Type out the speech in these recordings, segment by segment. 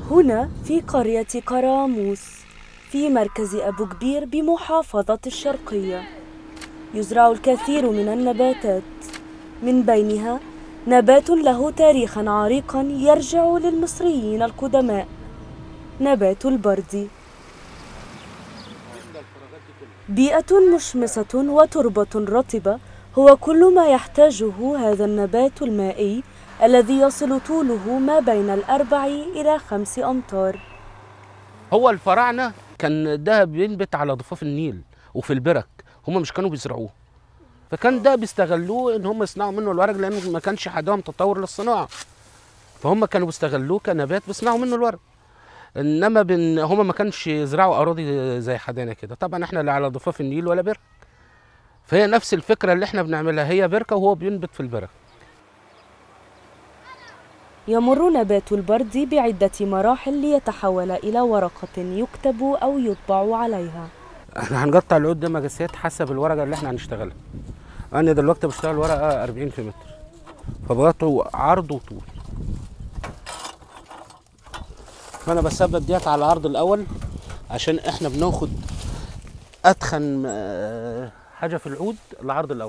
هنا في قرية قراموس في مركز أبو كبير بمحافظة الشرقية يزرع الكثير من النباتات من بينها نبات له تاريخا عريقا يرجع للمصريين القدماء نبات البرد بيئة مشمسة وتربة رطبة هو كل ما يحتاجه هذا النبات المائي الذي يصل طوله ما بين الأربع إلى خمس أمتار هو الفراعنه كان ده بينبت على ضفاف النيل وفي البرك هم مش كانوا بيزرعوه فكان ده بيستغلوه ان هم يصنعوا منه الورق لان ما كانش عندهم تطور للصناعه فهم كانوا بيستغلوه كنبات بيصنعوا منه الورق انما بن هم ما كانش يزرعوا اراضي زي حدانا كده طبعا احنا لا على ضفاف النيل ولا برك فهي نفس الفكره اللي احنا بنعملها هي بركه وهو بينبت في البرك يمر نبات البرد بعدة مراحل ليتحول إلى ورقة يكتب أو يطبع عليها احنا هنقطع العود ده مجسات حسب الورقه اللي احنا هنشتغلها انا دلوقتي بشتغل ورقه 40 في متر فبغطي عرض وطول فانا بثبت ديت على العرض الاول عشان احنا بناخد اتخن آه، حاجه في العود العرض الاول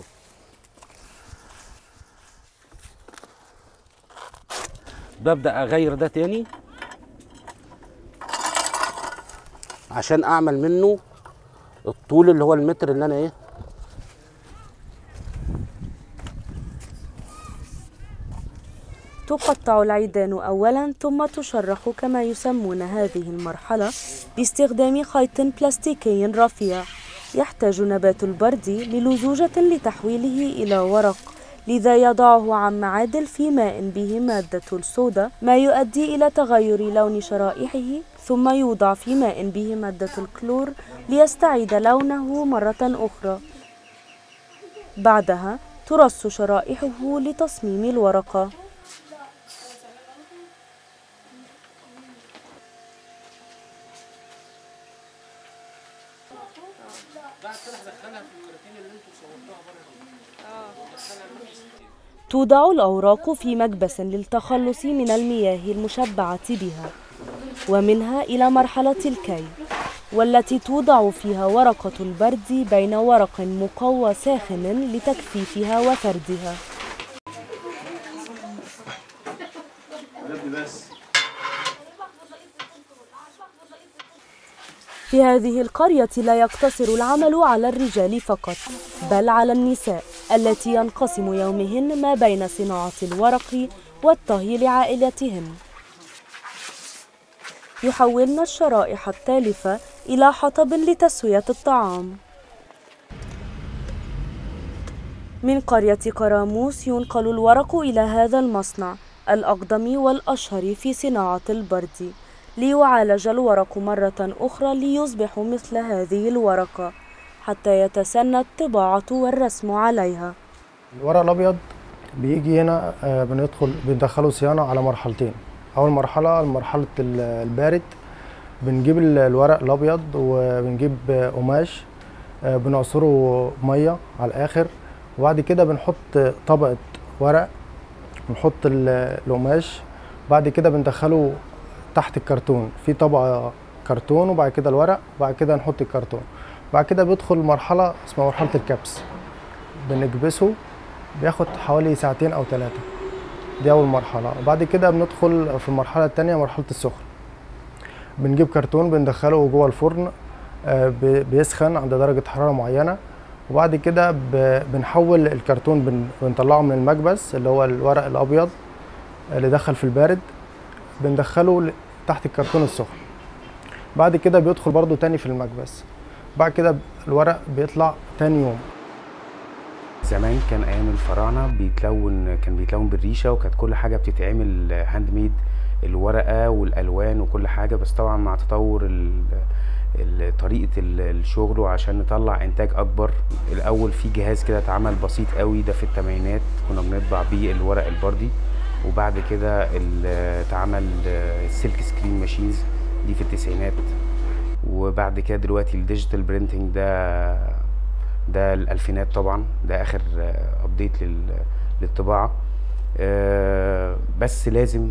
ببدا اغير ده تاني عشان اعمل منه الطول اللي هو المتر اللي انا ايه تقطع العيدان أولا ثم تشرح كما يسمون هذه المرحلة باستخدام خيط بلاستيكي رفيع يحتاج نبات البرد للزوجة لتحويله إلى ورق لذا يضعه عن معادل في ماء به مادة الصودا ما يؤدي إلى تغير لون شرائحه ثم يوضع في ماء به مادة الكلور ليستعيد لونه مرة أخرى بعدها ترص شرائحه لتصميم الورقة توضع الأوراق في مكبس للتخلص من المياه المشبعة بها ومنها إلى مرحلة الكي والتي توضع فيها ورقة البرد بين ورق مقوى ساخن لتجفيفها وفردها في هذه القرية لا يقتصر العمل على الرجال فقط بل على النساء التي ينقسم يومهن ما بين صناعة الورق والطهي لعائلتهن يحولن الشرائح التالفة إلى حطب لتسوية الطعام من قرية قراموس ينقل الورق إلى هذا المصنع الأقدم والأشهر في صناعة البرد ليعالج الورق مرة أخرى ليصبح مثل هذه الورقة حتى يتسنى الطباعة والرسم عليها الورق الابيض بيجي هنا آه، بندخل بندخله صيانه على مرحلتين اول مرحله مرحله ال- البارد بنجيب ال- الورق الابيض وبنجيب آه، قماش آه، بنعصره ميه على الاخر وبعد كده بنحط طبقه ورق ونحط ال- القماش بعد كده بندخله تحت الكرتون في طبقه كرتون وبعد كده الورق وبعد كده نحط الكرتون بعد كده بيدخل مرحله اسمها مرحله الكبس بنكبسه بياخد حوالي ساعتين او ثلاثة دي اول مرحلة وبعد كده بندخل في المرحلة التانية مرحلة السخن بنجيب كرتون بندخله جوه الفرن آه، ب- بيسخن عند درجة حرارة معينة وبعد كده ب- بنحول الكرتون بن- بنطلعه من المكبس اللي هو الورق الابيض اللي دخل في البارد بندخله ل- تحت الكرتون السخن بعد كده بيدخل برضو تاني في المكبس بعد كده الورق بيطلع تاني يوم زمان كان ايام الفراعنه بيتلون كان بيتلون بالريشه وكانت كل حاجه بتتعمل هاند ميد الورقه والالوان وكل حاجه بس طبعا مع تطور ال- ال- طريقه ال- الشغل وعشان نطلع انتاج اكبر الاول في جهاز كده اتعمل بسيط قوي ده في الثمانينات كنا بنطبع بيه الورق البردي وبعد كده ال- اتعمل السلك سكرين ماشينز دي في التسعينات وبعد كده دلوقتي الديجيتال برينتنج ده ده الالفينات طبعا ده اخر ابديت للطباعه آه، بس لازم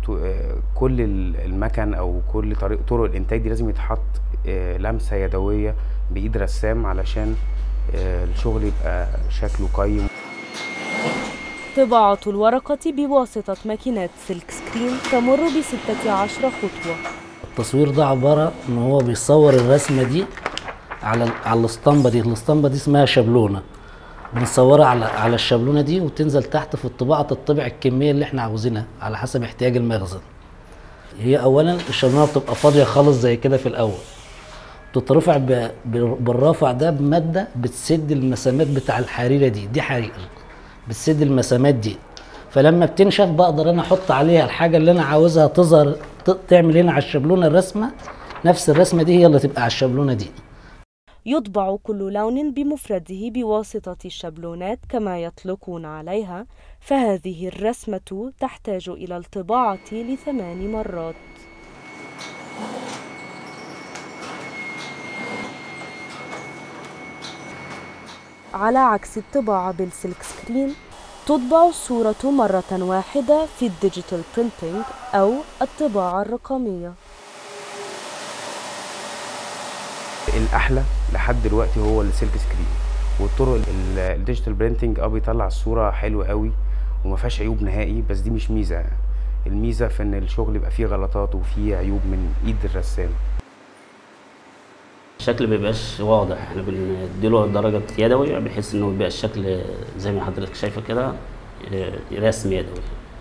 ت- آه، كل ال- المكن او كل طريق طرق الانتاج دي لازم يتحط آه، لمسه يدويه بايد رسام علشان آه، الشغل يبقى شكله قيم طباعة الورقة بواسطة ماكينات سلك سكرين تمر بستة عشر خطوة التصوير ده عبارة ان هو بيصور الرسمة دي على على الاسطمبة دي الاسطمبة دي اسمها شابلونة بنصورها على على الشابلونة دي وتنزل تحت في الطباعة تطبع الكمية اللي احنا عاوزينها على حسب احتياج المخزن هي اولا الشابلونة بتبقى فاضية خالص زي كده في الاول تترفع ب- ب- بالرافع ده بمادة بتسد المسامات بتاع الحريرة دي دي حرير بتسد المسامات دي فلما بتنشف بقدر انا احط عليها الحاجه اللي انا عاوزها تظهر ت- تعمل هنا على الشابلونه الرسمه نفس الرسمه دي هي اللي تبقى على الشابلونه دي يطبع كل لون بمفرده بواسطة الشابلونات كما يطلقون عليها فهذه الرسمة تحتاج إلى الطباعة لثمان مرات على عكس الطباعة بالسلك سكرين تطبع الصورة مرة واحدة في الديجيتال برينتينج أو الطباعة الرقمية الاحلى لحد دلوقتي هو السلك سكرين والطرق ال- الديجيتال برينتنج اه بيطلع الصوره حلوه قوي وما فيهاش عيوب نهائي بس دي مش ميزه الميزه في ان الشغل يبقى فيه غلطات وفيه عيوب من ايد الرسام الشكل مبيبقاش واضح احنا بنديله درجة يدوي بحيث انه يبقى الشكل زي ما حضرتك شايفه كده اه، رسم يدوي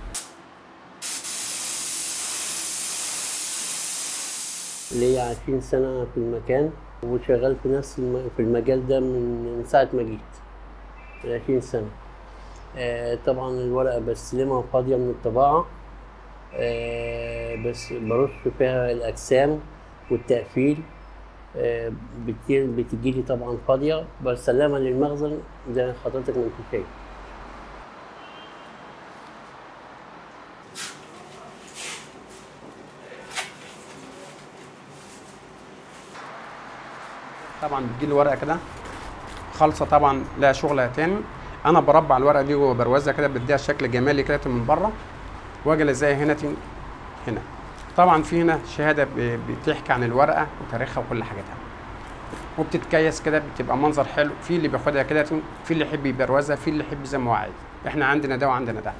ليا 20 سنة في المكان وشغال في نفس الم... في المجال ده من من ساعة ما جيت من 20 سنة آه طبعا الورقة بستلمها فاضية من الطباعة آه بس برش فيها الأجسام والتقفيل آه بتجي- بتجيلي طبعا فاضية بسلمها للمخزن زي ما حضرتك ما انت شايف طبعا بتجي لي ورقه كده خالصه طبعا لها شغلها تاني انا بربع الورقه دي وبروزها كده بديها شكل جمالي كده من بره واجي الزقها هنا تن- هنا طبعا في هنا شهاده ب- بتحكي عن الورقه وتاريخها وكل حاجاتها وبتتكيس كده بتبقى منظر حلو في اللي بياخدها كده في اللي يحب يبروزها في اللي يحب زي ما هو عايز احنا عندنا ده وعندنا ده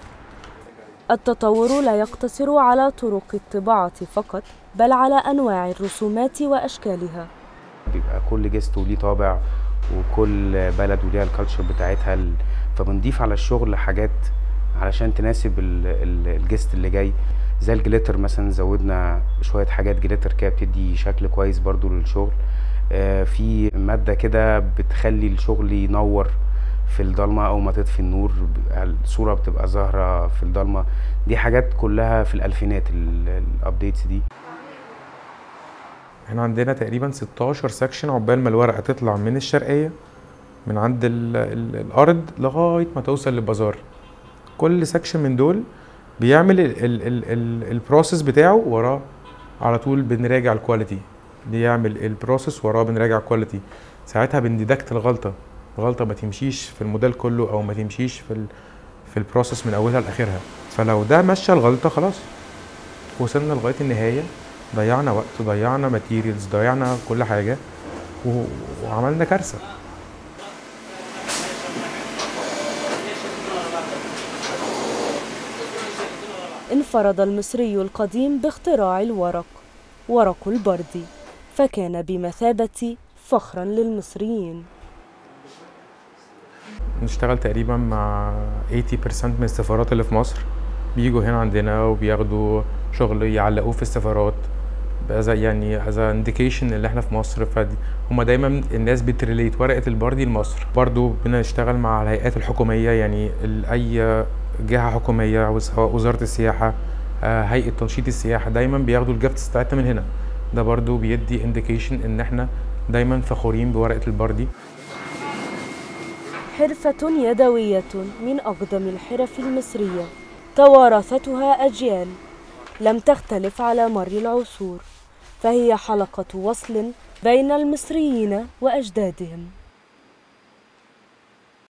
التطور لا يقتصر على طرق الطباعة فقط بل على أنواع الرسومات وأشكالها بيبقى كل جست وليه طابع وكل بلد وليها الكالتشر بتاعتها ال- فبنضيف على الشغل حاجات علشان تناسب ال- ال- الجست اللي جاي زي الجليتر مثلا زودنا شوية حاجات جليتر كده بتدي شكل كويس برضو للشغل آه، في مادة كده بتخلي الشغل ينور في الضلمة أو ما تطفي النور بيبقى الصورة بتبقى ظاهرة في الضلمة دي حاجات كلها في الألفينات الأبديتس دي احنا عندنا تقريبا 16 سكشن عقبال ما الورقه تطلع من الشرقيه من عند ال ال الارض لغايه ما توصل للبازار كل سكشن من دول بيعمل ال ال ال ال البروسيس بتاعه وراه على طول بنراجع الكواليتي بيعمل البروسيس وراه بنراجع الكواليتي ساعتها بنديدكت الغلطه الغلطه ما تمشيش في الموديل كله او ما تمشيش في ال في البروسيس من اولها لاخرها فلو ده مشى الغلطه خلاص وصلنا لغايه النهايه ضيعنا وقت ضيعنا ماتيريالز ضيعنا كل حاجه و... وعملنا كارثه انفرد المصري القديم باختراع الورق ورق البردي فكان بمثابة فخرا للمصريين نشتغل تقريبا مع 80% من السفارات اللي في مصر بيجوا هنا عندنا وبياخدوا شغل يعلقوه في السفارات بقى زي يعني از انديكيشن اللي احنا في مصر فدي هما دايما الناس بتريليت ورقه البردي لمصر برضو بنشتغل مع الهيئات الحكوميه يعني ال- اي جهه حكوميه سواء وزاره السياحه آه، هيئه تنشيط السياحه دايما بياخدوا الجافتس بتاعتنا من هنا ده برضو بيدي انديكيشن ان احنا دايما فخورين بورقه البردي حرفة يدوية من أقدم الحرف المصرية توارثتها أجيال لم تختلف على مر العصور فهي حلقة وصل بين المصريين وأجدادهم